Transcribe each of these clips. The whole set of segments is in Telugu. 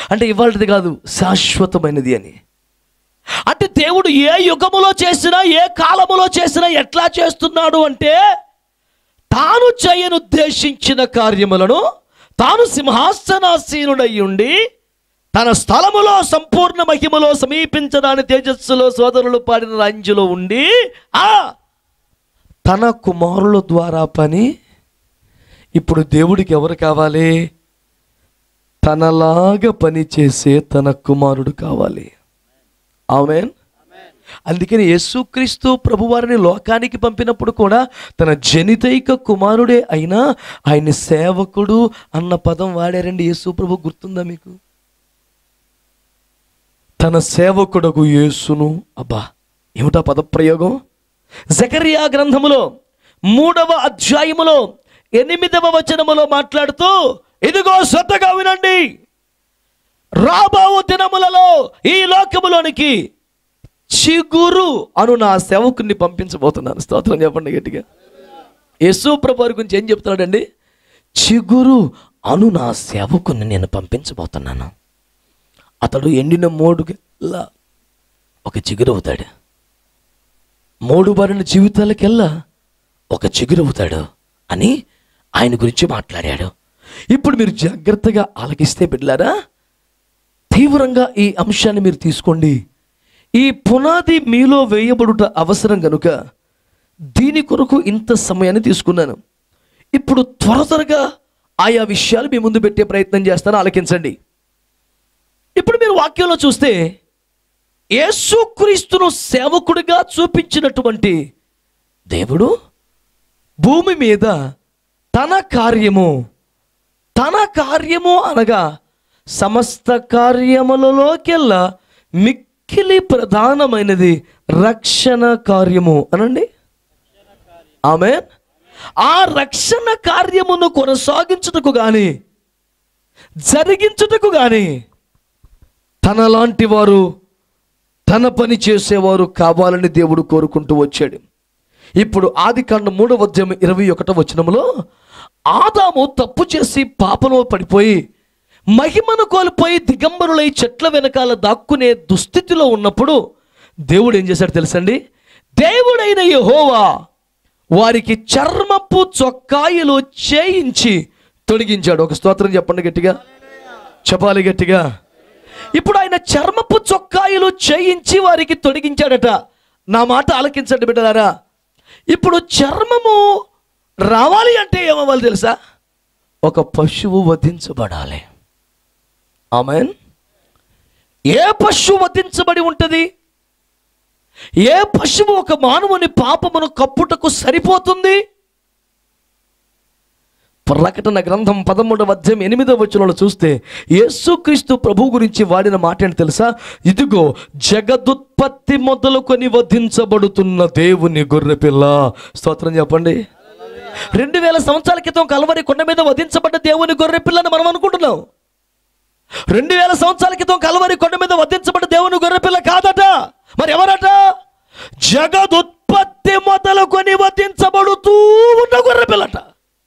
అంటే ఇవాళది కాదు శాశ్వతమైనది అని అంటే దేవుడు ఏ యుగములో చేసినా ఏ కాలములో చేసినా ఎట్లా చేస్తున్నాడు అంటే తాను చేయనుద్దేశించిన కార్యములను తాను సింహాసనాసీనుడై ఉండి తన స్థలములో సంపూర్ణ మహిమలో సమీపించడాని తేజస్సులో సోదరులు పాడిన రాంజులో ఉండి ఆ తన కుమారుల ద్వారా పని ఇప్పుడు దేవుడికి ఎవరు కావాలి తనలాగా పని చేసే తన కుమారుడు కావాలి ఆమెన్ అందుకని యేసుక్రీస్తు ప్రభువారిని లోకానికి పంపినప్పుడు కూడా తన జనితైక కుమారుడే అయినా ఆయన సేవకుడు అన్న పదం వాడారండి యేసు ప్రభు గుర్తుందా మీకు తన సేవకుడకు యేసును అబ్బా ఏమిటా పదప్రయోగం జకరియా గ్రంథములో మూడవ అధ్యాయములో ఎనిమిదవ వచనములో మాట్లాడుతూ ఇదిగో శ్రద్ధగా వినండి రాబో దినములలో ఈ లోకములోనికి చిగురు అను నా సేవకుని పంపించబోతున్నాను స్తోత్రం చెప్పండి గట్టిగా యేసు ప్రభు వారి గురించి ఏం చెప్తున్నాడండి చిగురు అను నా సేవకుని నేను పంపించబోతున్నాను అతడు ఎండిన మోడుకెల్లా ఒక చిగురు అవుతాడు మూడు బారిన జీవితాలకెల్లా ఒక చిగురు అవుతాడు అని ఆయన గురించి మాట్లాడాడు ఇప్పుడు మీరు జాగ్రత్తగా ఆలకిస్తే బిడ్డలారా తీవ్రంగా ఈ అంశాన్ని మీరు తీసుకోండి ఈ పునాది మీలో వేయబడుట అవసరం కనుక దీని కొరకు ఇంత సమయాన్ని తీసుకున్నాను ఇప్పుడు త్వర త్వరగా ఆయా విషయాలు మీ ముందు పెట్టే ప్రయత్నం చేస్తాను ఆలకించండి ఇప్పుడు మీరు వాక్యంలో చూస్తే యేసుక్రీస్తును సేవకుడిగా చూపించినటువంటి దేవుడు భూమి మీద తన కార్యము తన కార్యము అనగా సమస్త కార్యములలోకెల్లా మిక్కిలి ప్రధానమైనది రక్షణ కార్యము అనండి ఆమె ఆ రక్షణ కార్యమును కొనసాగించుటకు గాని జరిగించుటకు గాని తనలాంటి వారు తన పని చేసేవారు కావాలని దేవుడు కోరుకుంటూ వచ్చాడు ఇప్పుడు ఆది కాండ మూడవ అధ్యాయం ఇరవై ఒకటో వచనములో ఆదాము తప్పు చేసి పాపంలో పడిపోయి మహిమను కోల్పోయి దిగంబరులై చెట్ల వెనకాల దాక్కునే దుస్థితిలో ఉన్నప్పుడు దేవుడు ఏం చేశాడు తెలుసండి దేవుడైన యెహోవా వారికి చర్మపు చొక్కాయిలు చేయించి తొలగించాడు ఒక స్తోత్రం చెప్పండి గట్టిగా చెప్పాలి గట్టిగా ఇప్పుడు ఆయన చర్మపు చొక్కాయిలు చేయించి వారికి తొలగించాడట నా మాట ఆలకించండి బిడ్డలారా ఇప్పుడు చర్మము రావాలి అంటే ఏమవ్వాలి తెలుసా ఒక పశువు వధించబడాలి ఆమెన్ ఏ పశువు వధించబడి ఉంటుంది ఏ పశువు ఒక మానవుని పాపమును కప్పుటకు సరిపోతుంది ప్రకటన గ్రంథం పదమూడవ అధ్యాయం ఎనిమిదవ వచనంలో చూస్తే యేసుక్రీస్తు ప్రభు గురించి వాడిన మాట ఏంటి తెలుసా ఇదిగో జగదుత్పత్తి మొదలుకొని వధించబడుతున్న దేవుని గొర్రెపిల్ల స్తోత్రం చెప్పండి రెండు వేల సంవత్సరాల క్రితం కలవరి కొండ మీద వధించబడ్డ దేవుని గొర్రెపిల్లని మనం అనుకుంటున్నాం రెండు వేల సంవత్సరాల క్రితం కలవరి కొండ మీద వధించబడ్డ దేవుని గొర్రెపిల్ల కాదట మరి ఎవరట జగదుత్పత్తి మొదలుకొని వధించబడుతూ ఉన్న గొర్రెపిల్లట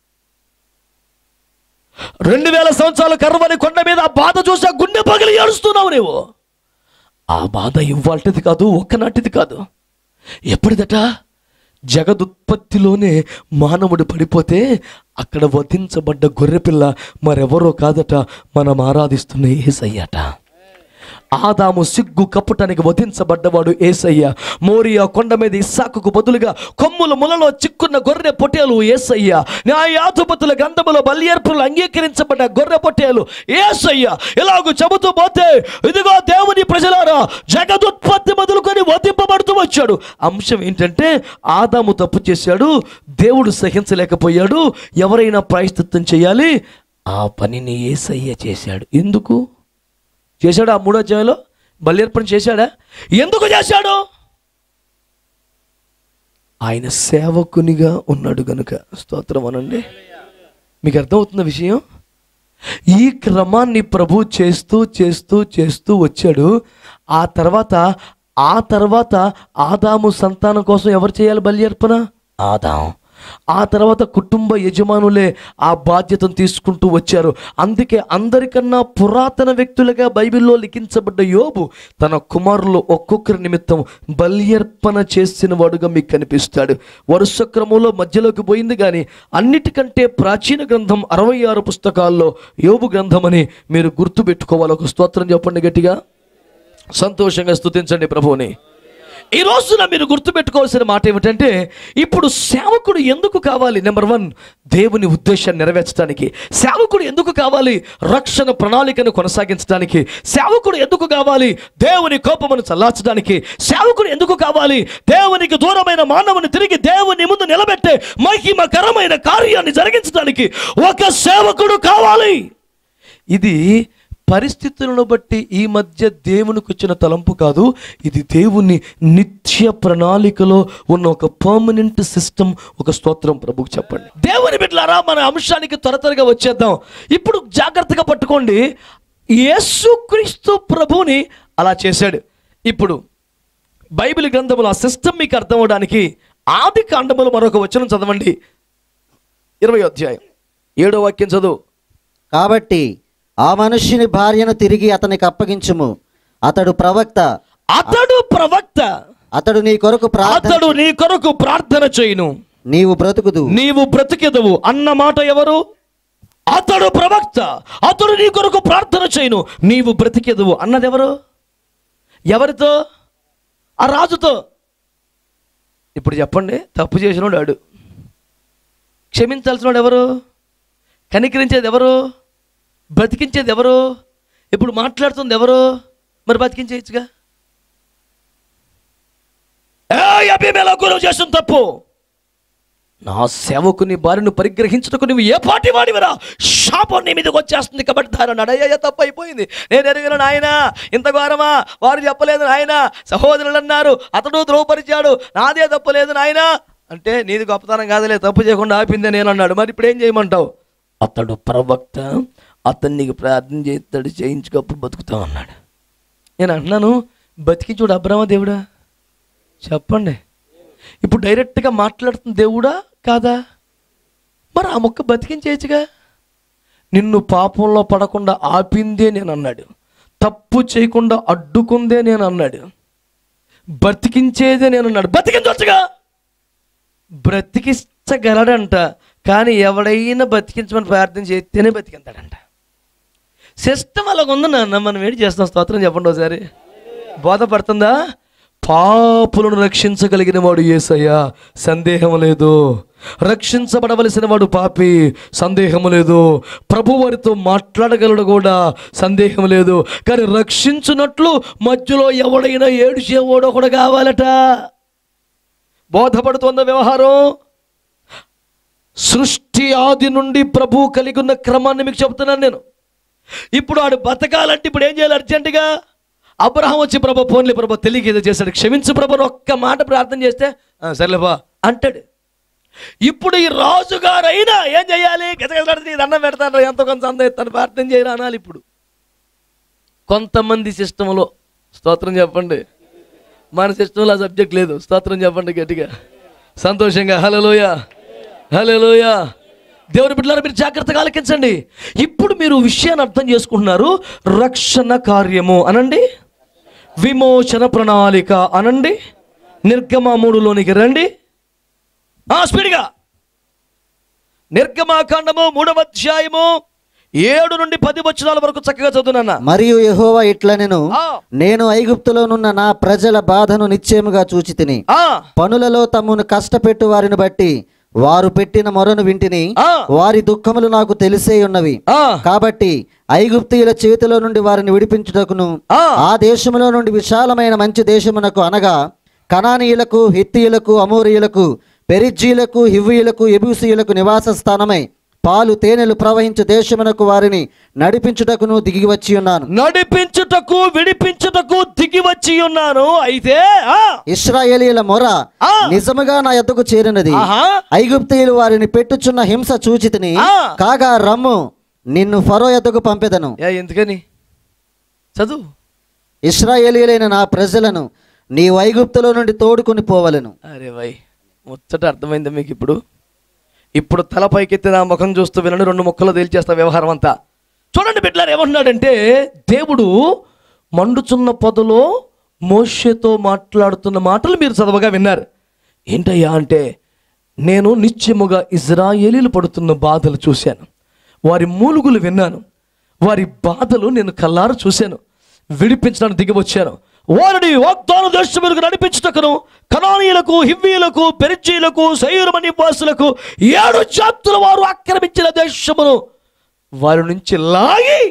రెండు వేల సంవత్సరాల కర్వని కొండ మీద ఆ బాధ చూసి ఆ గుండె పగిలి ఏడుస్తున్నావు నీవు ఆ బాధ ఇవ్వాల్టిది కాదు ఒక్కనాటిది కాదు ఎప్పటిదట జగదుత్పత్తిలోనే మానవుడు పడిపోతే అక్కడ వధించబడ్డ గొర్రెపిల్ల మరెవరో కాదట మనం ఆరాధిస్తున్న ఏసయ్యట ఆదాము సిగ్గు కప్పుటానికి వధించబడ్డవాడు ఏసయ్య మోరియా కొండ మీద ఇస్సాకుకు బదులుగా కొమ్ముల ములలో చిక్కున్న గొర్రె పొట్టేలు ఏసయ్య న్యాయాధిపతుల గ్రంథములో బలియర్పులు అంగీకరించబడ్డ గొర్రె పొట్టేలు ఏసయ్య ఇలాగూ చెబుతూ పోతే ఇదిగో దేవుని ప్రజలారా జగదుత్పత్తి మొదలుకొని వధింపబడుతూ వచ్చాడు అంశం ఏంటంటే ఆదాము తప్పు చేశాడు దేవుడు సహించలేకపోయాడు ఎవరైనా ప్రాయశ్చిత్తం చేయాలి ఆ పనిని ఏసయ్య చేశాడు ఎందుకు చేశాడా ఆ మూడో అధ్యాయంలో బల్యర్పణ చేశాడా ఎందుకు చేశాడు ఆయన సేవకునిగా ఉన్నాడు గనుక స్తోత్రం అనండి మీకు అర్థమవుతున్న విషయం ఈ క్రమాన్ని ప్రభు చేస్తూ చేస్తూ చేస్తూ వచ్చాడు ఆ తర్వాత ఆ తర్వాత ఆదాము సంతానం కోసం ఎవరు చేయాలి బలి అర్పణ ఆదాం ఆ తర్వాత కుటుంబ యజమానులే ఆ బాధ్యతను తీసుకుంటూ వచ్చారు అందుకే అందరికన్నా పురాతన వ్యక్తులుగా బైబిల్లో లిఖించబడ్డ యోబు తన కుమారులు ఒక్కొక్కరి నిమిత్తం బల్యర్పణ చేసిన వాడుగా మీకు కనిపిస్తాడు వరుస క్రమంలో మధ్యలోకి పోయింది కానీ అన్నిటికంటే ప్రాచీన గ్రంథం అరవై ఆరు పుస్తకాల్లో యోబు గ్రంథం అని మీరు గుర్తుపెట్టుకోవాలి ఒక స్తోత్రం చెప్పండి గట్టిగా సంతోషంగా స్తుతించండి ప్రభువుని ఈ రోజున మీరు గుర్తుపెట్టుకోవాల్సిన మాట ఏమిటంటే ఇప్పుడు సేవకుడు ఎందుకు కావాలి నెంబర్ వన్ దేవుని ఉద్దేశాన్ని నెరవేర్చడానికి సేవకుడు ఎందుకు కావాలి రక్షణ ప్రణాళికను కొనసాగించడానికి సేవకుడు ఎందుకు కావాలి దేవుని కోపమును చల్లార్చడానికి సేవకుడు ఎందుకు కావాలి దేవునికి దూరమైన మానవుని తిరిగి దేవుని ముందు నిలబెట్టే మహిమకరమైన కార్యాన్ని జరిగించడానికి ఒక సేవకుడు కావాలి ఇది పరిస్థితులను బట్టి ఈ మధ్య దేవునికి వచ్చిన తలంపు కాదు ఇది దేవుని నిత్య ప్రణాళికలో ఉన్న ఒక పర్మనెంట్ సిస్టమ్ ఒక స్తోత్రం ప్రభుకు చెప్పండి దేవుని బిడ్డలారా మన అంశానికి త్వర త్వరగా వచ్చేద్దాం ఇప్పుడు జాగ్రత్తగా పట్టుకోండి యేసుక్రీస్తు ప్రభుని అలా చేశాడు ఇప్పుడు బైబిల్ గ్రంథములు ఆ సిస్టమ్ మీకు అర్థం అవడానికి ఆది కాండములు మరొక వచనం చదవండి ఇరవై అధ్యాయం ఏడో వాక్యం చదువు కాబట్టి ఆ మనుష్యుని భార్యను తిరిగి అతనికి అప్పగించుము అతడు ప్రవక్త అతడు ప్రవక్త అతడు నీ కొరకు ప్రార్థన అతడు నీ కొరకు ప్రార్థన చేయును నీవు బ్రతుకుదు నీవు బ్రతికెదవు అన్న మాట ఎవరు అతడు ప్రవక్త అతడు నీ కొరకు ప్రార్థన చేయును నీవు బ్రతికెదవు అన్నది ఎవరు ఎవరితో ఆ రాజుతో ఇప్పుడు చెప్పండి తప్పు చేసినోడు ఆడు క్షమించాల్సినోడు ఎవరు కనికరించేది ఎవరు బ్రతికించేది ఎవరు ఇప్పుడు మాట్లాడుతుంది ఎవరు మరి బతికించేయచ్చుగా ఏ అభిమేలకు నువ్వు చేసిన తప్పు నా సేవకుని భార్యను పరిగ్రహించుటకు నువ్వు ఏ పాటి వాడివిరా శాపం నీ మీదకి వచ్చేస్తుంది కాబట్టి దాని అడయ్య తప్పు అయిపోయింది నేను ఎరిగిన నాయన ఇంత ఘోరమా వారు చెప్పలేదు నాయన సహోదరులు అన్నారు అతడు ధ్రువపరిచాడు నాదే తప్పు లేదు నాయన అంటే నీది గొప్పతనం కాదులే తప్పు చేయకుండా ఆపిందే నేను అన్నాడు మరి ఇప్పుడు ఏం చేయమంటావు అతడు ప్రవక్త అతన్ని ప్రార్థన చేస్తాడు చేయించుకప్పుడు బతుకుతావు అన్నాడు నేను అంటున్నాను బతికి చూడు అబ్రహ్మ దేవుడా చెప్పండి ఇప్పుడు డైరెక్ట్గా మాట్లాడుతున్న దేవుడా కాదా మరి ఆ మొక్క బతికించేయచ్చుగా నిన్ను పాపంలో పడకుండా ఆపిందే నేను అన్నాడు తప్పు చేయకుండా అడ్డుకుందే నేను అన్నాడు బ్రతికించేదే నేను అన్నాడు బతికించవచ్చుగా బ్రతికించగలడంట కానీ ఎవడైనా బతికించమని ప్రార్థన చేస్తేనే బతికింతాడంట సిస్టమ్ అలాగ ఉంది నాన్న మనం ఏంటి చేస్తాం స్తోత్రం చెప్పండి ఒకసారి బోధపడుతుందా పాపులను రక్షించగలిగిన వాడు ఏసయ్యా సందేహం లేదు రక్షించబడవలసిన వాడు పాపి సందేహం లేదు ప్రభు వారితో మాట్లాడగలడు కూడా సందేహం లేదు కానీ రక్షించున్నట్లు మధ్యలో ఎవడైనా ఏడుచేవాడో కూడా కావాలట బోధపడుతున్న వ్యవహారం సృష్టి ఆది నుండి ప్రభు కలిగి ఉన్న క్రమాన్ని మీకు చెప్తున్నాను నేను ఇప్పుడు ఆడు బతకాలంటే ఇప్పుడు ఏం చేయాలి అర్జెంటుగా అబ్రహం వచ్చి ప్రభు ఫోన్లే ప్రభు తెలియక ఏదో చేశాడు క్షమించు ప్రభు అని ఒక్క మాట ప్రార్థన చేస్తే "ఆ, సర్లేబా అంటాడు ఇప్పుడు ఈ రాజుగారైనా ఏం చేయాలి గజగజలాడితే దండం పెడతాను ఎంతో కొంత సంద ఎత్తాను ప్రార్థన చేయరా అనాలి ఇప్పుడు కొంతమంది సిస్టంలో స్తోత్రం చెప్పండి మన సిస్టంలో ఆ సబ్జెక్ట్ లేదు స్తోత్రం చెప్పండి గట్టిగా సంతోషంగా హలోయ హలోయ దేవుని బిడ్డలారా మీరు జాగ్రత్తగా ఆలకించండి ఇప్పుడు మీరు విషయాన్ని అర్థం చేసుకుంటున్నారు రక్షణ కార్యము అనండి విమోచన ప్రణాళిక అనండి నిర్గమామూడులోనికి రండి ఆ స్పీడ్గా నిర్గమాకాండము మూడవ అధ్యాయము ఏడు నుండి పది వచనాల వరకు చక్కగా చదువునన్నా మరియు యెహోవా ఇట్లనెను ఆ, నేను ఐగుప్తులోనున్న నా ప్రజల బాధను నిశ్చయముగా చూచి తిని ఆ, పనులలో తమ్మును కష్టపెట్టు వారిని బట్టి వారు పెట్టిన మొరను వింటిని ఆ, వారి దుఃఖములు నాకు తెలిసే ఉన్నవి ఆ, కాబట్టి ఐగుప్తీయుల చేతిలో నుండి వారిని విడిపించుటకును ఆ. ఆ దేశములో నుండి విశాలమైన మంచి దేశమునకు అనగా కనానీయులకు హిత్తీయులకు అమోరియులకు పెరిజ్జీలకు హివ్వీయులకు ఎబూసీయులకు నివాస స్థానమై పాలు తేనెలు ప్రవహించు దేశమునకు వారిని నడిపించుటకును దిగి వచ్చి ఉన్నాను నడిపించుటకు విడిపించుటకు దిగి వచ్చి ఉన్నాను అయితే ఆ, ఇస్రాయేలీల మొర ఆ. నిజముగా నా ఎద్దకు చేరినది ఆహా, ఐగుప్తీయులు వారిని పెట్టుచున్న హింస చూచితిని ఆ. కాగా రమ్ము నిన్ను ఫరో ఎద్దకు పంపెదను ఏ ఎందుకని చదువు ఇస్రాయేలీలైన నా ప్రజలను నీ ఐగుప్తులో నుండి తోడుకొని పోవలను అరే వై ముచ్చట అర్థమైందా మీకు ఇప్పుడు ఇప్పుడు తల పైకెత్తి నా ముఖం చూస్తూ వినండి రెండు ముక్కలు తేల్చేస్తా వ్యవహారం అంతా చూడండి బిడ్డలారు ఏమంటున్నాడంటే దేవుడు మండుచున్న పొదలో మోషేతో మాట్లాడుతున్న మాటలు మీరు చదవగా విన్నారు ఏంటయ్యా అంటే నేను నిత్యముగా ఇజ్రాయేలీలు పడుతున్న బాధలు చూశాను వారి మూలుగులు విన్నాను వారి బాధలు నేను కల్లారు చూశాను విడిపించడానికి దిగి వచ్చాను వారిని వాగ్దాన దేశం మీదకు నడిపించుటకును కనానీయులకు హివ్వీలకు పెరిచీలకు సైరమణి వాసులకు ఏడు జాతుల వారు ఆక్రమించిన దేశమును వారి నుంచి లాగి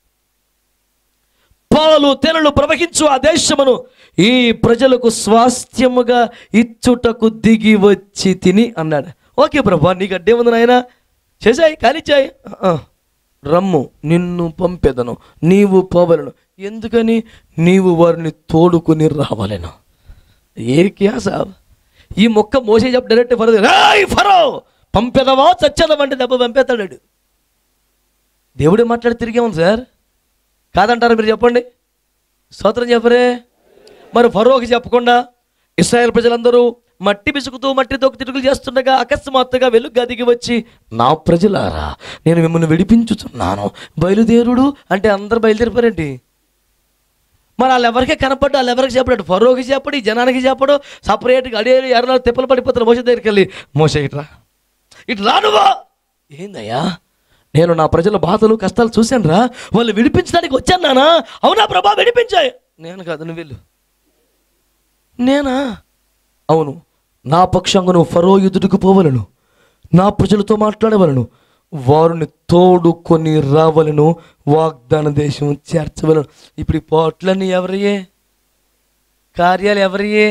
పాలు తెరలు ప్రవహించు ఆ దేశమును ఈ ప్రజలకు స్వాస్థ్యముగా ఇచ్చుటకు దిగి వచ్చి తిని అన్నాడు ఓకే ప్రభా నీకు అడ్డే ఉంది నాయన చేసాయి కానిచ్చాయి రమ్ము నిన్ను పంపెదను నీవు పోవలను ఎందుకని నీవు వారిని తోడుకుని రావాలను ఏ క్యాసా ఈ మొక్క మోసే చెప్ప డైరెక్ట్ ఫరో రాయ్ ఫరో పంపెదవా చచ్చదవంటే దెబ్బ పంపేస్తాడు దేవుడే మాట్లాడి తిరిగే ఉంది సార్ కాదంటారా మీరు చెప్పండి స్తోత్రం చెప్పరే మరి ఫరోకి చెప్పకుండా ఇస్రాయేల్ ప్రజలందరూ మట్టి పిసుకుతూ మట్టితో తిరుగులు చేస్తుండగా అకస్మాత్తుగా వెలుగ్గా దిగి వచ్చి నా ప్రజలారా నేను మిమ్మల్ని విడిపించుతున్నాను బయలుదేరుడు అంటే అందరు బయలుదేరిపోయారండి మరి వాళ్ళు ఎవరికే కనపడ్డు వాళ్ళు ఎవరికి చెప్పాడు ఫరోకి చెప్పడు ఈ జనానికి చెప్పడు సపరేట్గా అడిగారు ఎర్రలో తిప్పలు పడిపోతారు మోస దగ్గరికి వెళ్ళి మోస ఇట్రా ఇటు రానువా ఏందయ్యా నేను నా ప్రజల బాధలు కష్టాలు చూశాను రా వాళ్ళు విడిపించడానికి వచ్చాను నానా అవునా ప్రభా విడిపించాయి నేను కాదు నువ్వు వెళ్ళు నేనా అవును నా పక్షంగా నువ్వు ఫరో ఎదుటికి పోవలను నా ప్రజలతో మాట్లాడవలను వారిని తోడుకొని రావలను వాగ్దాన దేశం చేర్చవలను ఇప్పుడు ఈ పోట్లన్నీ ఎవరియే కార్యాలు ఎవరియే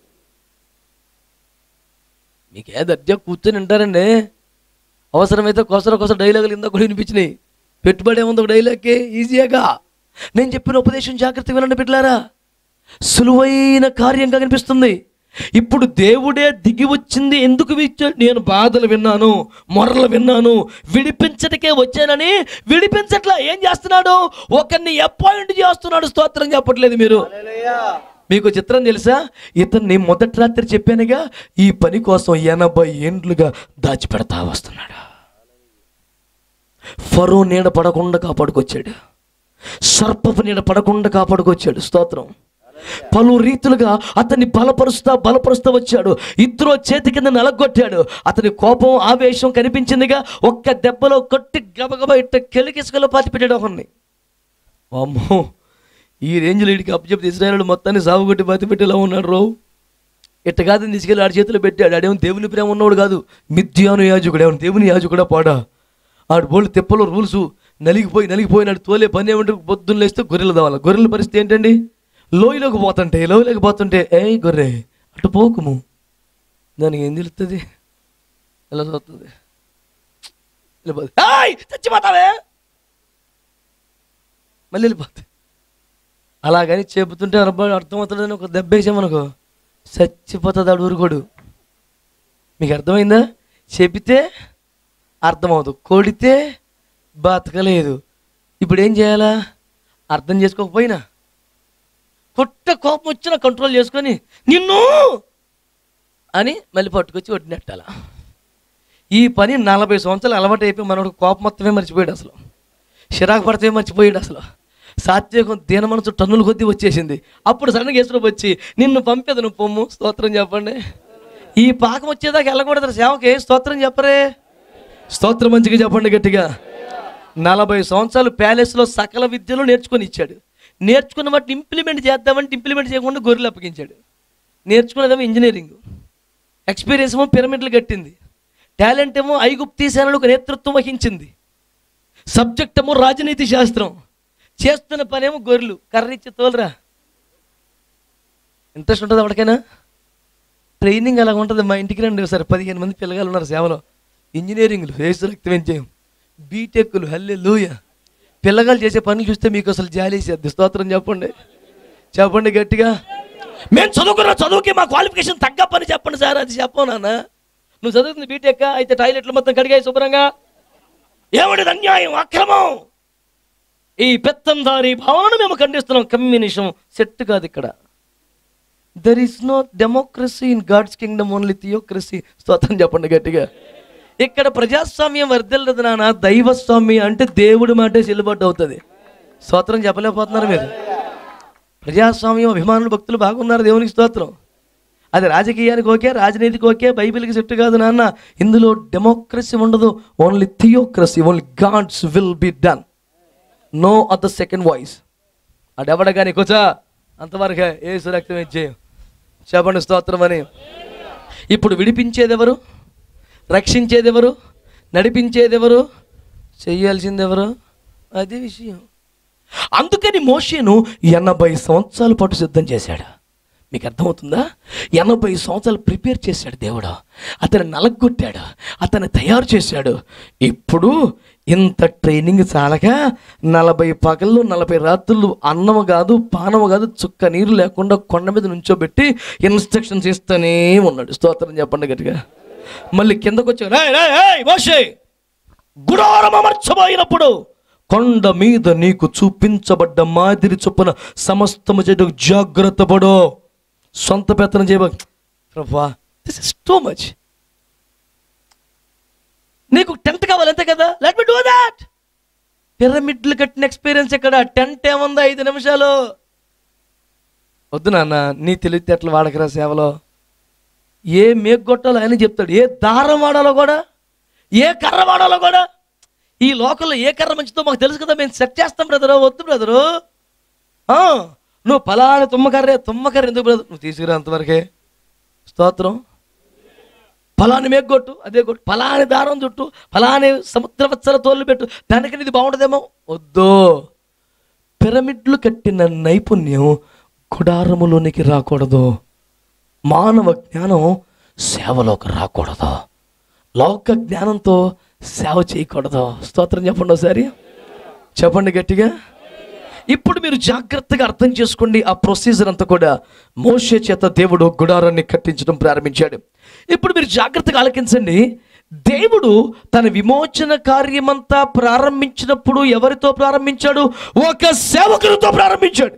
మీకు ఏ దర్జా కూర్చొని వింటారండి అవసరమైతే కొసర కొసర డైలాగులు ఇందా కూడా వినిపించినాయి పెట్టుబడి ఏముంది ఒక డైలాగ్కి ఈజీగా నేను చెప్పిన ఉపదేశం జాగ్రత్తగా వినండి బిడ్డలారా సులువైన కార్యంగా కనిపిస్తుంది ఇప్పుడు దేవుడే దిగి వచ్చింది ఎందుకు ఇచ్చాడు నేను బాధలు విన్నాను మొరలు విన్నాను విడిపించటికే వచ్చానని విడిపించట్లా ఏం చేస్తున్నాడు ఒకరిని అపాయింట్ చేస్తున్నాడు స్తోత్రం చెప్పట్లేదు మీరు మీకు చిత్రం తెలుసా ఇతన్ని మొదటి రాత్రి చెప్పానుగా ఈ పని కోసం ఎనభై ఏండ్లుగా దాచిపెడతా వస్తున్నాడు ఫరో నీడ పడకుండా కాపాడుకొచ్చాడు సర్పపు నీడ పడకుండా కాపాడుకొచ్చాడు స్తోత్రం పలు రీతులుగా అతన్ని బలపరుస్తా బలపరుస్తా వచ్చాడు ఇద్దరు చేతి కింద నలగొట్టాడు అతని కోపం ఆవేశం కనిపించిందిగా ఒక్క దెబ్బలో కొట్టి గబగబా ఇట్ట కెలికిసుకలో పాతి పెట్టాడు ఒకరిని అమ్మో ఈ రేంజ్లో ఇడికి అప్పచెప్తే ఇస్రాయలు మొత్తాన్ని సాగుగొట్టి పాతి పెట్టేలా ఉన్నాడు రో ఇట్ట కాదని తీసుకెళ్ళి ఆడి చేతిలో పెట్టాడు ఆడేమో దేవుని ప్రేమ ఉన్నవాడు కాదు మిథ్యాను యాజకుడు ఏమో దేవుని యాజకుడా పాడా ఆడు బోళ్ళు తెప్పలో రూల్స్ నలిగిపోయి నలిగిపోయినాడు తోలే పని ఏమంటే పొద్దున్న లేస్తే గొర్రెలు దావాలి గొర్రెల పరిస్థితి ఏంటండి లోయలోకి పోతుంటే లోయలోకి పోతుంటే ఏ గొర్రె అటు పోకుము దానికి ఏం తెలుస్తుంది ఎలా చూస్తుంది వెళ్ళిపోతుంది ఏయ్, చచ్చిపోతావే మళ్ళీ వెళ్ళిపోతుంది అలాగని చెబుతుంటే అర్థం అర్థమవుతుందని ఒక దెబ్బ వేసామనుకో చచ్చిపోతుంది ఆడు ఊరుకోడు మీకు అర్థమైందా చెబితే అర్థమవుదు కొడితే బతకలేదు ఇప్పుడు ఏం చేయాలా అర్థం చేసుకోకపోయినా కొట్ట కోపం వచ్చినా కంట్రోల్ చేసుకొని నిన్ను అని మళ్ళీ పట్టుకొచ్చి వడ్డినట్టాల ఈ పని నలభై సంవత్సరాలు అలవాటు అయిపోయి మనోడు కోపం మొత్తమే మర్చిపోయాడు అసలు చిరాకు పడితే మర్చిపోయాడు అసలు సాత్వికం దీన మనసు టన్నుల కొద్దీ వచ్చేసింది అప్పుడు సడన్గా యేసులోకి వచ్చి నిన్ను పంపేది నువ్వు పొమ్ము స్తోత్రం చెప్పండి ఈ పాకం వచ్చేదాకా వెళ్ళకూడదు సేవకి స్తోత్రం చెప్పరే స్తోత్రం మంచిగా చెప్పండి గట్టిగా నలభై సంవత్సరాలు ప్యాలెస్లో సకల విద్యలు నేర్చుకొని ఇచ్చాడు నేర్చుకున్న వాటిని ఇంప్లిమెంట్ చేద్దామంటే ఇంప్లిమెంట్ చేయకుండా గొర్రెలు అప్పగించాడు నేర్చుకున్నదేమో ఇంజనీరింగ్ ఎక్స్పీరియన్స్ ఏమో పిరమిడ్లు కట్టింది టాలెంట్ ఏమో ఐగుప్తీ సేనలకు నేతృత్వం వహించింది సబ్జెక్ట్ ఏమో రాజనీతి శాస్త్రం చేస్తున్న పనేమో గొర్రెలు కర్రిచ్చి తోలురా ఇంట్రెస్ట్ ఉంటుంది ఎవరికైనా ట్రైనింగ్ అలా ఉంటుంది మా ఇంటికి రండి ఒకసారి పదిహేను మంది పిల్లగాలు ఉన్నారు సేవలో ఇంజనీరింగ్లు వేసు రక్త వెంచయం బీటెక్లు హల్లే లూయ పిల్లగాలు చేసే పనులు చూస్తే మీకు అసలు జాలేసేద్ది స్తోత్రం చెప్పండి చెప్పండి గట్టిగా మేము చదువుకున్న చదువుకి మా క్వాలిఫికేషన్ తగ్గ పని చెప్పండి సార్ అది చెప్పవు నాన్న నువ్వు చదువుతుంది బీటెక్ అయితే టాయిలెట్లు మొత్తం కడిగాయి శుభ్రంగా ఏమిటి అన్యాయం అక్రమం ఈ పెత్తందారి భావనను మేము ఖండిస్తున్నాం కమ్యూనిజం సెట్ కాదు ఇక్కడ there is no democracy in God's kingdom only theocracy స్తోత్రం చెప్పండి గట్టిగా ఇక్కడ ప్రజాస్వామ్యం వర్దిల్లదు నాన్న దైవస్వామ్యం అంటే దేవుడి మాటే చెల్లుబాటు అవుతుంది స్తోత్రం చెప్పలేకపోతున్నారు మీరు ప్రజాస్వామ్యం అభిమానులు భక్తులు బాగున్నారు దేవునికి స్తోత్రం అది రాజకీయానికి ఓకే రాజనీతికి ఓకే బైబిల్కి సెట్ కాదు నాన్న ఇందులో డెమోక్రసీ ఉండదు only theocracy only God's will be done no other second voice అడెవడ కానీ కూర్చో అంతవరకే ఏ సురక్తం ఇచ్చేయం చెప్పండి స్తోత్రం అని ఇప్పుడు విడిపించేదెవరు రక్షించేదెవరు నడిపించేదెవరు చెయ్యాల్సింది ఎవరు అది విషయం అందుకని మోషేను ఎనభై సంవత్సరాల పాటు సిద్ధం చేశాడు మీకు అర్థమవుతుందా ఎనభై సంవత్సరాలు ప్రిపేర్ చేశాడు దేవుడు అతను నలగొట్టాడు అతను తయారు చేశాడు ఇప్పుడు ఇంత ట్రైనింగ్ చాలగా నలభై పగళ్ళు నలభై రాత్రులు అన్నము కాదు పానము కాదు చుక్క నీరు లేకుండా కొండ మీద నుంచోబెట్టి ఇన్స్ట్రక్షన్స్ ఇస్తూనే ఉన్నాడు స్తోత్రం చెప్పండి గట్టిగా మళ్ళీ కిందకు వచ్చి "రేయ్, రేయ్, రేయ్, మోషే గుడారం అమర్చబోయినప్పుడు కొండ మీద నీకు చూపించబడ్డ మాదిరి చొప్పున సమస్తము చేయటకు జాగ్రత్త పడో సొంత పెత్తనం చేయబో ప్రభా దిస్ ఇస్ టూ మచ్ నీకు టెంట్ కావాలి అంతే కదా లెట్ మీ డూ దాట్ పిరమిడ్లు కట్టిన ఎక్స్పీరియన్స్ ఇక్కడ టెంట్ ఏముంది ఐదు నిమిషాలు వద్దు నాన్న నీ తెలివితేటలు వాడకరా సేవలో ఏ మేగ్గొట్టాలో ఆయన చెప్తాడు ఏ దారం వాడాలో కూడా ఏ కర్ర వాడాలో కూడా ఈ లోకల్లో ఏ కర్ర మంచిదో మాకు తెలుసు కదా మేము సెట్ చేస్తాం బ్రదరు వద్దు బ్రదరు ఆ, నువ్వు ఫలాని తుమ్మకర్రే తుమ్మకర్ర ఎందుకు బ్రదర్ నువ్వు తీసుకురా అంతవరకే స్తోత్రం ఫలాని మేగ్గొట్టు అదే కొట్టు ఫలాని దారం చుట్టు ఫలాని సముద్రవత్సల తోలు పెట్టు దానికని ఇది బాగుంటుందేమో వద్దు పిరమిడ్లు కట్టిన నైపుణ్యం గుడారములోనికి రాకూడదు మానవ జ్ఞానం సేవలోకి రాకూడదు లౌక జ్ఞానంతో సేవ చేయకూడదు స్తోత్రం చెప్పండి ఒకసారి చెప్పండి గట్టిగా ఇప్పుడు మీరు జాగ్రత్తగా అర్థం చేసుకోండి ఆ ప్రొసీజర్ అంతా కూడా మోషే చేత దేవుడు గుడారాన్ని కట్టించడం ప్రారంభించాడు ఇప్పుడు మీరు జాగ్రత్తగా ఆలకించండి దేవుడు తన విమోచన కార్యమంతా ప్రారంభించినప్పుడు ఎవరితో ప్రారంభించాడు ఒక సేవకునితో ప్రారంభించాడు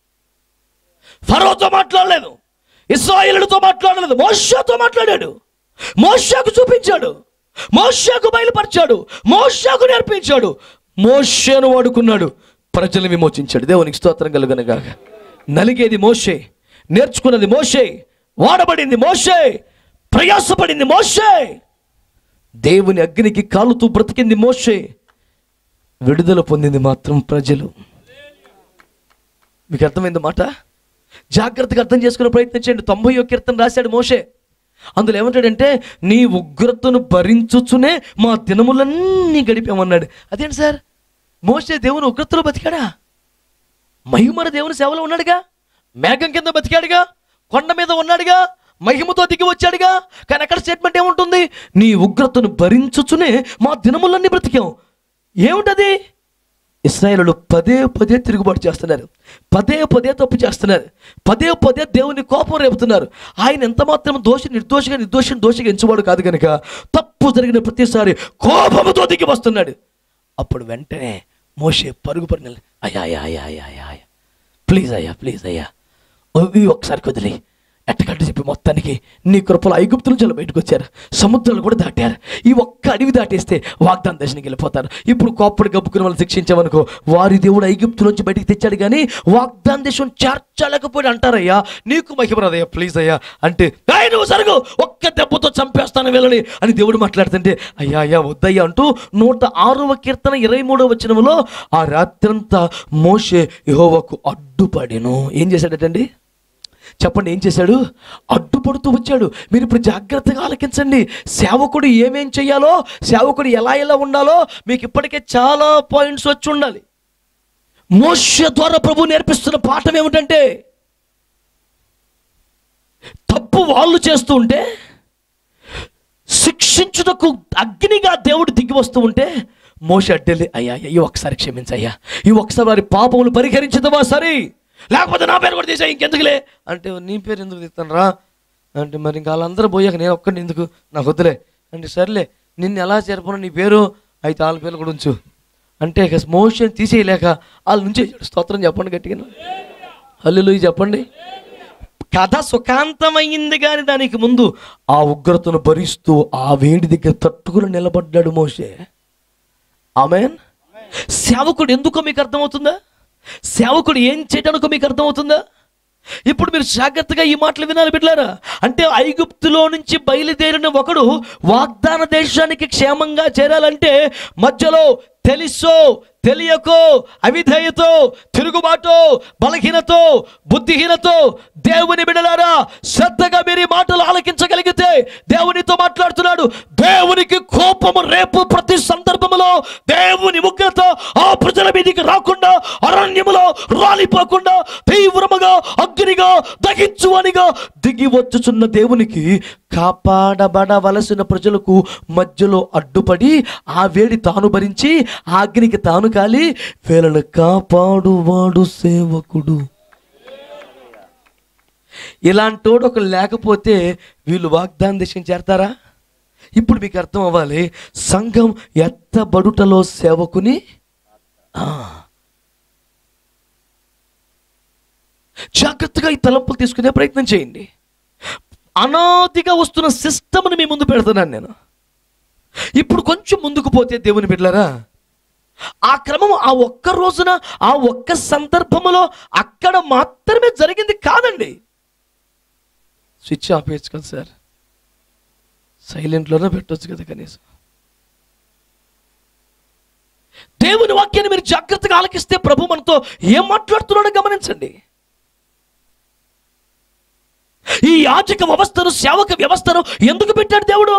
ఫరోతో మాట్లాడలేదు ఇస్రాయేలుతో మాట్లాడలేదు మోషాతో మాట్లాడాడు మోషాకు చూపించాడు మోషాకు బయలుపరిచాడు మోషాకు నేర్పించాడు మోషేను వాడుకున్నాడు ప్రజలు విమోచించాడు దేవునికి స్తోత్రం కలుగనగా నలిగేది మోషే నేర్చుకున్నది మోషే వాడబడింది మోషే ప్రయాసపడింది మోషే దేవుని అగ్నికి కాలుతూ బ్రతికింది మోషే విడుదల పొందింది మాత్రం ప్రజలు మీకు అర్థమైంది మాట జాగ్రత్తగా అర్థం చేసుకునే ప్రయత్నం చేయండి తొంభై కీర్తన రాశాడు మోషే అందులో ఏమంటాడంటే నీ ఉగ్రతను భరించుచునే మా దినములన్నీ గడిపామన్నాడు అదేంటి సార్ మోసే దేవుని ఉగ్రతలో బతికాడా మహిమర దేవుని సేవలో ఉన్నాడుగా మేఘం కింద బతికాడుగా కొండ మీద ఉన్నాడుగా మహిమతో దిగి వచ్చాడుగా కానీ అక్కడ స్టేట్మెంట్ ఏముంటుంది నీ ఉగ్రతను భరించుచునే మా దినములన్నీ బ్రతికాం ఏముంటది ఇస్రాయేలు పదే పదే తిరుగుబాటు చేస్తున్నారు పదే పదే తప్పు చేస్తున్నారు పదే పదే దేవుని కోపం రేపుతున్నారు ఆయన ఎంత మాత్రం దోషి నిర్దోషిగా నిర్దోషిని దోషిగా ఎంచువాడు కాదు కనుక తప్పు జరిగిన ప్రతిసారి కోపముతో దిగి వస్తున్నాడు అప్పుడు వెంటనే మోషే పరుగు పడిన అయ్యా అయ్యా అయ్యా అయ్యా అయ్యా అయ్యా ప్లీజ్ అయ్యా ప్లీజ్ అయ్యా ఓ, ఇవి ఒకసారి కుదిరి ఎట్టకట్టు చెప్పి మొత్తానికి నీ కృపలో ఐగుప్తు నుంచి వాళ్ళు బయటకు వచ్చారు సముద్రాలు కూడా దాటారు ఈ ఒక్క అడవి దాటేస్తే వాగ్దాన దర్శనకి వెళ్ళిపోతారు ఇప్పుడు కోప్పటి గబ్బుకుని వాళ్ళు శిక్షించామనుకో వారి దేవుడు ఐగుప్తు నుంచి బయటికి తెచ్చాడు కానీ వాగ్దాన దేశం చేర్చలేకపోయి అంటారయ్యా నీకు మహిమరాదయ్యా ప్లీజ్ అయ్యా అంటే "ఏయ్, నువ్వు సరుగు ఒక్క దెబ్బతో చంపేస్తాను వెళ్ళని అని దేవుడు మాట్లాడుతుంటే అయ్యా అయ్యా వద్దయ్యా అంటూ నూట ఆరవ కీర్తన ఇరవై మూడవ వచనములో ఆ రాత్రంతా మోషే యెహోవాకు అడ్డుపడెను ఏం చేశాడటండి చెప్పండి ఏం చేశాడు అడ్డుపడుతూ వచ్చాడు మీరు ఇప్పుడు జాగ్రత్తగా ఆలకించండి సేవకుడు ఏమేం చేయాలో సేవకుడు ఎలా ఎలా ఉండాలో మీకు ఇప్పటికే చాలా పాయింట్స్ వచ్చి ఉండాలి మోష ద్వారా ప్రభు నేర్పిస్తున్న పాఠం ఏమిటంటే తప్పు వాళ్ళు చేస్తూ ఉంటే శిక్షించుటకు అగ్నిగా దేవుడు దిగి వస్తూ ఉంటే మోష అడ్డెళ్ళి అయ్యా అయ్యా, ఈ ఒక్కసారి క్షమించయ్యా ఈ ఒక్కసారి వారి పాపములు పరిహరించదవా సరే లేకపోతే నా పేరు కూడా తీసా ఇంకెందుకులే అంటే నీ పేరు ఎందుకు తీస్తాను రా అంటే మరి ఇంకా వాళ్ళందరూ పోయాక నేను ఒక్కడిని ఎందుకు నాకు వద్దులే అంటే సర్లే నిన్ను ఎలా చేరపను నీ పేరు అయితే వాళ్ళ పేరు కూడా ఉంచు అంటే ఇక మోషన్ తీసేయలేక వాళ్ళ నుంచి స్తోత్రం చెప్పండి గట్టిగా హల్లు చెప్పండి కథ సుఖాంతమైంది కానీ దానికి ముందు ఆ ఉగ్రతను భరిస్తూ ఆ వేడి దగ్గర తట్టుకుని నిలబడ్డాడు మోషే ఆమెన్ సేవకుడు ఎందుకో మీకు అర్థమవుతుందా సేవకుడు ఏం చేయడానికో మీకు అర్థమవుతుందా ఇప్పుడు మీరు జాగ్రత్తగా ఈ మాటలు వినాలి బిడ్డారా అంటే ఐగుప్తులో నుంచి బయలుదేరిన ఒకడు వాగ్దాన దేశానికి క్షేమంగా చేరాలంటే మధ్యలో తెలుసో తెలియకో అవిధేయతో తిరుగుబాటు బలహీనతో బుద్ధిహీనతో దేవుని బిడలారా శ్రద్ధగా మీరు ఈ మాటలు ఆలకించగలిగితే దేవునితో మాట్లాడుతున్నాడు దేవునికి కోపము రేపు ప్రతి సందర్భములో దేవుని ఉగ్రత ఆ ప్రజల మీదికి రాకుండా అరణ్యములో రాలిపోకుండా తీవ్రముగా అగ్నిగా దహించువనిగా దిగి వచ్చుచున్న దేవునికి కాపాడబడవలసిన ప్రజలకు మధ్యలో అడ్డుపడి ఆ వేడి తాను భరించి ఆ అగ్నికి తాను కాలి వీళ్ళను కాపాడువాడు సేవకుడు ఇలాంటోడు ఒక లేకపోతే వీళ్ళు వాగ్దాన దేశం చేరతారా ఇప్పుడు మీకు అర్థం అవ్వాలి సంఘం ఎత్తబడుటలో సేవకుని ఆ. జాగ్రత్తగా ఈ తలంపులు తీసుకునే ప్రయత్నం చేయండి అనాదిగా వస్తున్న సిస్టమ్ని మీ ముందు పెడుతున్నాను నేను ఇప్పుడు కొంచెం ముందుకు పోతే దేవుని బిడ్డలారా ఆ క్రమం ఆ ఒక్క రోజున ఆ ఒక్క సందర్భములో అక్కడ మాత్రమే జరిగింది కాదండి స్విచ్ ఆపేయచ్చు కదా సార్ సైలెంట్లోనే పెట్టొచ్చు కదా కనీసం దేవుని వాక్యాన్ని మీరు జాగ్రత్తగా ఆలకిస్తే ప్రభు మనతో ఏం మాట్లాడుతున్నాడో గమనించండి ఈ యాచక వ్యవస్థను సేవక వ్యవస్థను ఎందుకు పెట్టాడు దేవుడు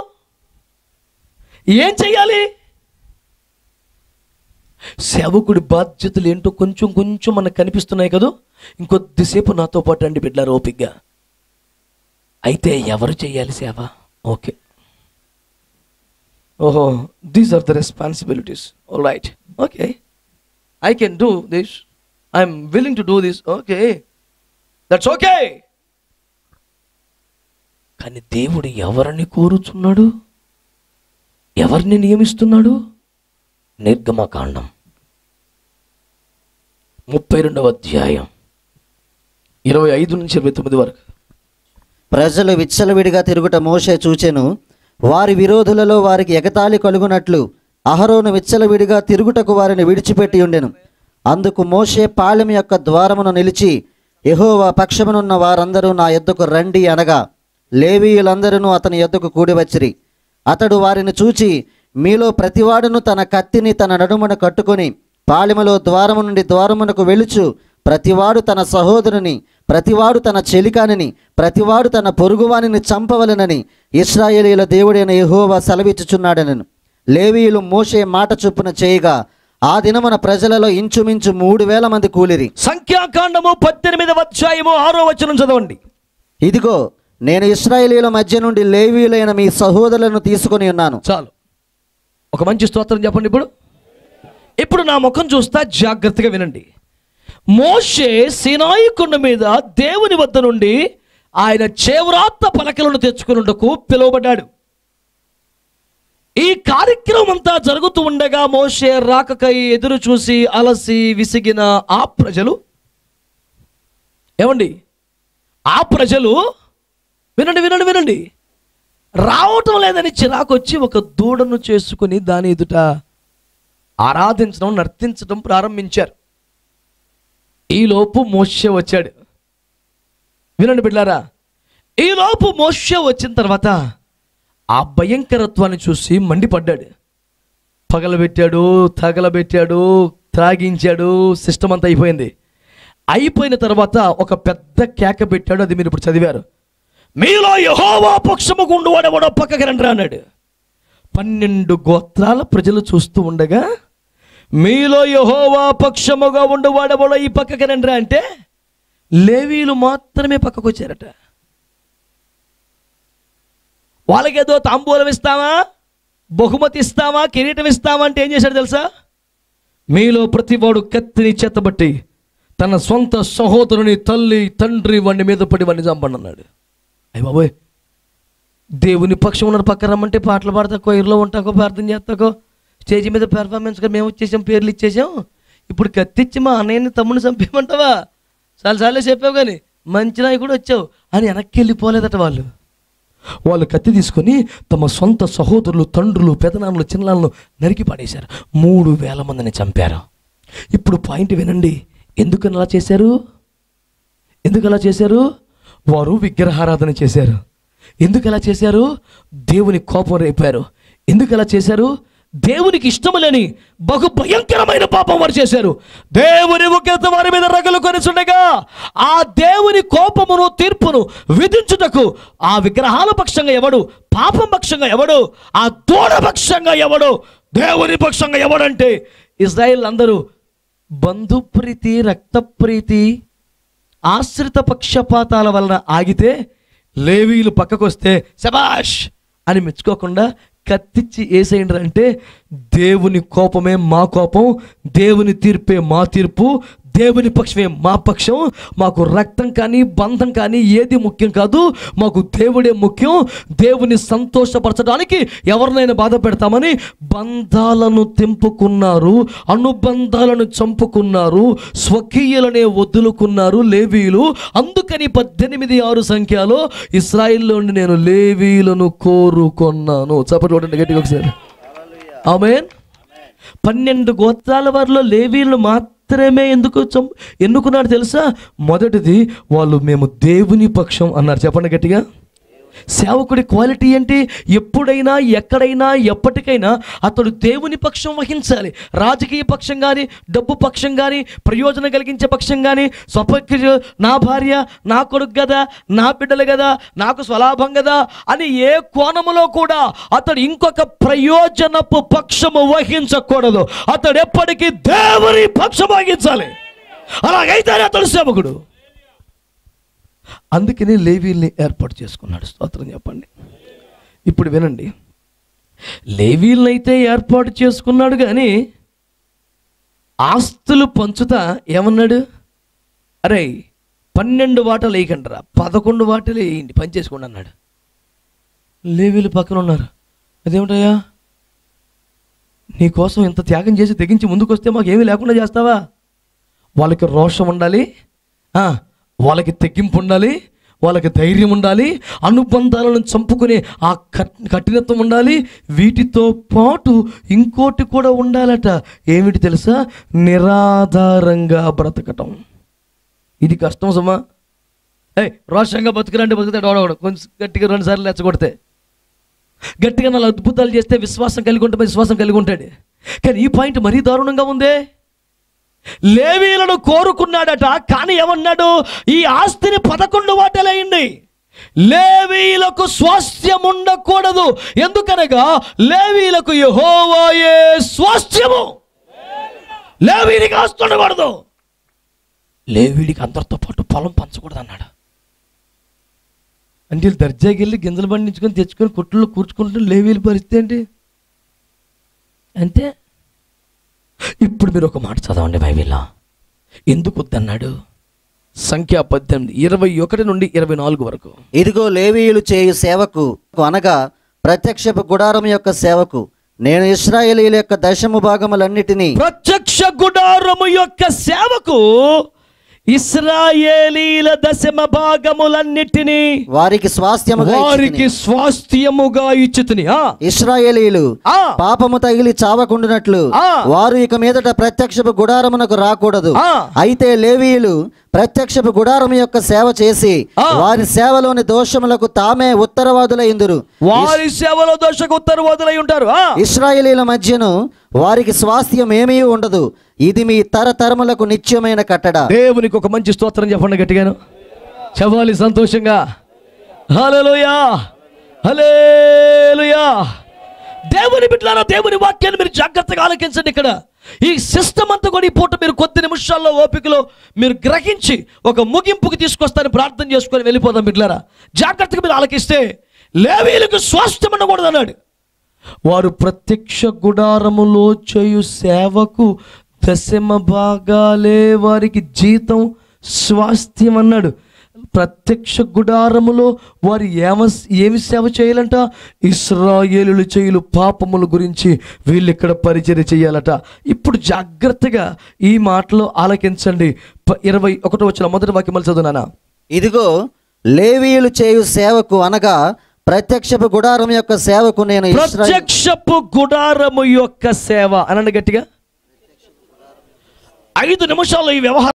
ఏం చెయ్యాలి సేవకుడి బాధ్యతలు ఏంటో కొంచెం కొంచెం మనకు కనిపిస్తున్నాయి కదా ఇంకొద్దిసేపు నాతో పాటు అండి బిడ్డారు ఓపిగ్గా అయితే ఎవరు చేయాలి సేవ ఓకే ఓహో these are the responsibilities all right okay I can do this I'm willing to do this okay that's okay కానీ దేవుడు ఎవరిని కోరుచున్నాడు ఎవరిని నియమిస్తున్నాడు నిర్గమకాండం ముప్పై రెండవ అధ్యాయం ఇరవై ఐదు నుంచి ఇరవై తొమ్మిది వరకు ప్రజలు విచ్చలవిడిగా తిరుగుట మోషే చూచెను వారి విరోధులలో వారికి ఎగతాళి కలుగునట్లు అహరోను విచ్చలవిడిగా తిరుగుటకు వారిని విడిచిపెట్టి ఉండెను అందుకు మోషే పాలెం యొక్క ద్వారమును నిలిచి యెహోవా పక్షమునున్న వారందరూ నా యొద్దకు రండి అనగా లేవీయులందరూ అతని యొద్దకు కూడివచ్చిరి అతడు వారిని చూచి మీలో ప్రతివాడును తన కత్తిని తన నడుమున కట్టుకొని పాళెములో ద్వారము నుండి ద్వారమునకు వెలుచు ప్రతివాడు తన సహోదరుని ప్రతివాడు తన చెలికానిని ప్రతివాడు తన పొరుగువానిని చంపవలెనని ఇస్రాయేలీల దేవుడైన యెహోవా సెలవిచ్చుచున్నాడనను లేవీయులు మోషే మాట చొప్పున చేయగా ఆ దినమున ప్రజలలో ఇంచుమించు మూడు వేల మంది కూలిరి సంఖ్యాకాండము పద్దెనిమిదవ అధ్యాయము ఆరో వచనం చదవండి ఇదిగో నేను ఇస్రాయేలీల మధ్య నుండి లేవీయులైన మీ సహోదరులను తీసుకొని ఉన్నాను చాలు ఒక మంచి స్తోత్రం చెప్పండి ఇప్పుడు ఇప్పుడు నా ముఖం చూస్తా జాగ్రత్తగా వినండి మోషే సినాయి కొండ మీద దేవుని వద్ద నుండి ఆయన చేవ్రాత్త పలకలను తెచ్చుకున్నటకు పిలువబడ్డాడు ఈ కార్యక్రమం అంతా జరుగుతూ ఉండగా మోషే రాకకై ఎదురు చూసి అలసి విసిగిన ఆ ప్రజలు ఏమండి ఆ ప్రజలు వినండి వినండి వినండి రావటం లేదని చిరాకు వచ్చి ఒక దూడను చేసుకుని దాని ఎదుట ఆరాధించడం నర్తించడం ప్రారంభించారు ఈలోపు మోష్య వచ్చాడు వినండి బిడ్డారా ఈలోపు మోష్య వచ్చిన తర్వాత ఆ భయంకరత్వాన్ని చూసి మండిపడ్డాడు పగలబెట్టాడు తగలబెట్టాడు త్రాగించాడు సిస్టమ్ అంతా అయిపోయింది అయిపోయిన తర్వాత ఒక పెద్ద కేక పెట్టాడు అది మీరు ఇప్పుడు చదివారు మీలో యహోవా పక్షము గుండువాడెవడో పక్కకి రండి అన్నాడు పన్నెండు గోత్రాల ప్రజలు చూస్తూ ఉండగా మీలో యహోవా పక్షముగా ఉండవాడెవడో ఈ పక్కకి రండి అంటే లేవీలు మాత్రమే పక్కకు వచ్చారట వాళ్ళకేదో తాంబూలం ఇస్తామా బహుమతి ఇస్తామా కిరీటం ఇస్తామా అంటే ఏం చేశాడు తెలుసా మీలో ప్రతివాడు కత్తిని చేతబట్టి తన సొంత సహోదరుని తల్లి తండ్రి వాడి మీద పడి వాడిని చంపండి అన్నాడు అయ్య బాబోయ్ దేవుని పక్షం ఉన్నారు పక్కన రమ్మంటే పాటలు పాడతాకో ఇరులో ఉంటాకో ప్రార్థన చేస్తాకో స్టేజ్ మీద పెర్ఫార్మెన్స్గా మేము వచ్చేసాం పేర్లు ఇచ్చేసాం ఇప్పుడు కత్తిచ్చి మా అన్నయ్యని తమ్ముని చంపేయమంటావా చాలా సార్లే చెప్పావు కానీ మంచి నాయకుడు వచ్చావు అని వెనక్కి వెళ్ళిపోలేదట వాళ్ళు వాళ్ళు కత్తి తీసుకొని తమ సొంత సహోదరులు తండ్రులు పెదనాన్నలు చిన్నాన్నలు నరికి పడేశారు మూడు వేల మందిని చంపారు ఇప్పుడు పాయింట్ వినండి ఎందుకు అలా చేశారు ఎందుకు అలా చేశారు వారు విగ్రహారాధన చేశారు ఎందుకు అలా చేశారు దేవుని కోపం రేపారు ఎందుకు అలా చేశారు దేవునికి ఇష్టము లేని బహు భయంకరమైన పాపం వారు చేశారు దేవుని ఉగ్రత వారి మీద రగలు కొనిచుండగా ఆ దేవుని కోపమును తీర్పును విధించుటకు ఆ విగ్రహాల పక్షంగా ఎవడు పాపం పక్షంగా ఎవడు ఆ దూడ పక్షంగా ఎవడు దేవుని పక్షంగా ఎవడంటే ఇజ్రాయిల్ అందరూ బంధుప్రీతి రక్తప్రీతి ఆశ్రిత పక్షపాతాల వలన ఆగితే లేవీలు పక్కకొస్తే శబాష్ అని మెచ్చుకోకుండా కత్తిచ్చి వేసేయండి అంటే దేవుని కోపమే మా కోపం దేవుని తీర్పే మా తీర్పు దేవుని పక్షమే మా పక్షం మాకు రక్తం కానీ బంధం కానీ ఏది ముఖ్యం కాదు మాకు దేవుడే ముఖ్యం దేవుని సంతోషపరచడానికి ఎవరినైనా బాధ పెడతామని బంధాలను తెంపుకున్నారు అనుబంధాలను చంపుకున్నారు స్వకీయులనే వదులుకున్నారు లేవీలు అందుకని పద్దెనిమిది ఆరు సంఖ్యలో ఇస్రాయిల్లో నుండి నేను లేవీలను కోరుకొన్నాను చప్పటి కొట్టండి గట్టిగా ఒకసారి ఆమెన్ పన్నెండు గోత్రాల వారిలో లేవీలను మాత్రమే ఎందుకు చం ఎన్నుకున్నాడు తెలుసా మొదటిది వాళ్ళు మేము దేవుని పక్షం అన్నారు చెప్పండి గట్టిగా సేవకుడి క్వాలిటీ ఏంటి ఎప్పుడైనా ఎక్కడైనా ఎప్పటికైనా అతడు దేవుని పక్షం వహించాలి రాజకీయ పక్షం కానీ డబ్బు పక్షం కానీ ప్రయోజనం కలిగించే పక్షం కానీ స్వపక్ష నా భార్య నా కొడుకు కదా నా బిడ్డలు కదా నాకు స్వలాభం కదా అని ఏ కోణములో కూడా అతడు ఇంకొక ప్రయోజనపు పక్షము వహించకూడదు అతడు ఎప్పటికీ దేవుని పక్షం వహించాలి అలాగైతేనే అతడు సేవకుడు అందుకనే లేవీల్ని ఏర్పాటు చేసుకున్నాడు స్తోత్రం చెప్పండి ఇప్పుడు వినండి లేవీలనైతే ఏర్పాటు చేసుకున్నాడు కానీ ఆస్తులు పంచుతా ఏమన్నాడు అరే పన్నెండు వాటలు వేయకండిరా పదకొండు వాటలు వేయండి పని చేసుకోండి అన్నాడు లేవీలు పక్కన ఉన్నారు అదేమిటయ్యా నీకోసం ఇంత త్యాగం చేసి తెగించి ముందుకు వస్తే మాకు ఏమీ లేకుండా చేస్తావా వాళ్ళకి రోషం ఉండాలి ఆ, వాళ్ళకి తెగింపు ఉండాలి వాళ్ళకి ధైర్యం ఉండాలి అనుబంధాలను చంపుకునే ఆ కట్ కఠినత్వం ఉండాలి వీటితో పాటు ఇంకోటి కూడా ఉండాలట ఏమిటి తెలుసా నిరాధారంగా బ్రతకటం ఇది కష్టం సుమా ఏ రోషంగా బతుకురంటే బతుకుతాడు వాడవాడు కొంచెం గట్టిగా రెండు సార్లు రెచ్చగొడితే గట్టిగా నాలుగు అద్భుతాలు చేస్తే విశ్వాసం కలిగి ఉంటే విశ్వాసం కలిగి ఉంటాడు కానీ ఈ పాయింట్ మరీ దారుణంగా ఉందే లేవీలను కోరుకున్నాడట కానీ ఏమన్నాడు ఈ ఆస్తిని పదకొండు వాటలేయండి లేవీలకు స్వాస్థ్యం ఉండకూడదు ఎందుకనగా లేవీలకు యెహోవాయే స్వాస్థ్యము లేవీనికి ఆస్తి ఉండకూడదు లేవీడికి అందరితో పాటు పొలం పంచకూడదు అన్నాడు అంటే వీళ్ళు దర్జాకి వెళ్ళి గింజలు పండించుకొని తెచ్చుకొని కొట్టుల్లో కూర్చుకుంటూ లేవీలు పరిస్థితి ఏంటి అంతే ఇప్పుడు మీరు ఒక మాట చదవండి బైబిల్లో ఎందుకు వద్దన్నాడు సంఖ్య పద్దెనిమిది ఇరవై ఒకటి నుండి ఇరవై నాలుగు వరకు ఇదిగో లేవీయులు చేయు సేవకు అనగా ప్రత్యక్షపు గుడారం యొక్క సేవకు నేను ఇస్రాయేలీల యొక్క దశము భాగములన్నిటినీ ప్రత్యక్ష గుడారము యొక్క సేవకు ఇస్రాయేలీల దశమ భాగములన్నిటినీ వారికి స్వాస్థ్యముగా వారికి ఇచ్చితిని. స్వాస్థ్యముగా ఇచ్చుతుని ఆ ఇస్రాయేలీలు ఆ. పాపము తగిలి చావకుండునట్లు ఆ. వారు ఇక మీదట ప్రత్యక్షపు గుడారమునకు రాకూడదు ఆ. అయితే లేవీయులు ప్రత్యక్షపు గుడారము యొక్క సేవ చేసి ఆ. వారి సేవలోని దోషములకు తామే ఉత్తరవాదులైందురు వారి సేవలో దోషకు ఉత్తరవాదులై ఉంటారు ఆ ఇస్రాయేలీల మధ్యను వారికి స్వాస్థ్యం ఏమీ ఉండదు ఇది మీ తరతరములకు నిత్యమైన కట్టడ దేవునికి ఒక మంచి స్తోత్రం చెప్పండి గట్టిగాను చెప్పాలి సంతోషంగా హల్లెలూయా హల్లెలూయా దేవుని బిడ్డలారా దేవుని వాక్యాన్ని మీరు జాగ్రత్తగా ఆలకించండి ఇక్కడ ఈ సిస్టమ్ అంతా కూడా ఈ పూట మీరు కొద్ది నిమిషాల్లో ఓపికలో మీరు గ్రహించి ఒక ముగింపుకి తీసుకొస్తారని ప్రార్థన చేసుకొని వెళ్ళిపోదాం బిడ్డలారా జాగ్రత్తగా మీరు ఆలకిస్తే లేవీలకు స్వాస్థ్యం ఉండకూడదు అన్నాడు వారు ప్రత్యక్ష గుడారములో చేయు సేవకు దశమ భాగాలే వారికి జీతం స్వాస్థ్యం అన్నాడు ప్రత్యక్ష గుడారములో వారు ఏమ ఏమి సేవ చేయాలంట ఇస్రాయేలులు చేయులు పాపముల గురించి వీళ్ళు ఇక్కడ పరిచర్య చేయాలట ఇప్పుడు జాగ్రత్తగా ఈ మాటలో ఆలకించండి ప- ఇరవై ఒకటో వచ్చిన మొదటి వాక్యం మళ్ళీ చదువునానా ఇదిగో లేవీయులు చేయు సేవకు అనగా ప్రత్యక్షపు గుడారం యొక్క సేవకు నేను ఇశ్రాయేలు ప్రత్యక్షపు గుడారము యొక్క సేవ అనండి గట్టిగా ఐదు నిమిషాలు ఈ వ్యవహారం